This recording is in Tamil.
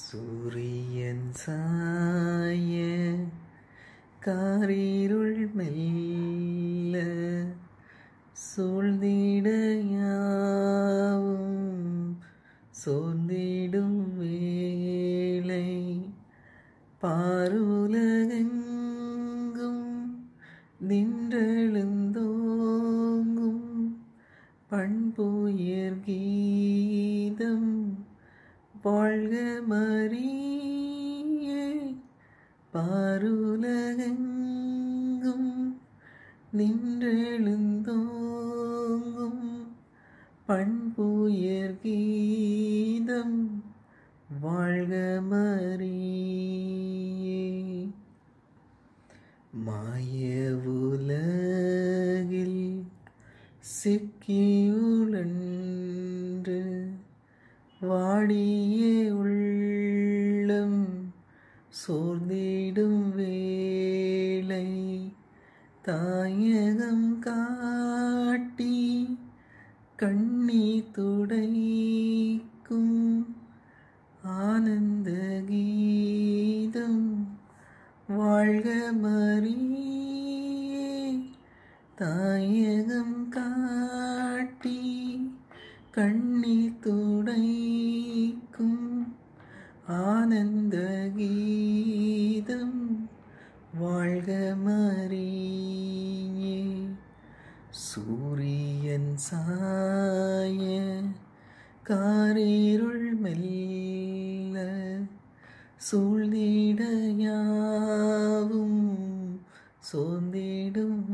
சூரியன் சாய காரிருள் மெல்ல சூழ்ந்திட யாவும் சோர்ந்திடும் வேளை பாருலகெங்கும் நின்றெழுந்தோங்கும் பண்புயர் கீதம் வாழ்க மரியே பாருலகெங்கும் நின்றெழுந்தோங்கும் பண்புயர் கீதம் வாழ்க மரியே மாய உலகில் சிக்கியுழன்று வாடிய உள்ளம் சோர்ந்திடும் வேளை தாயகம் காட்டி கண்ணி துடைக்கும் ஆனந்த கீதம் வாழ்க மரியே தாயகம் காட்டி கண்ணி துடைக்கும் ஆனந்த கீதம் வாழ்க மரியே சூரியன் சாய காரிருள் மெல்ல சூழ்ந்திட யாவும் சோர்ந்திடும்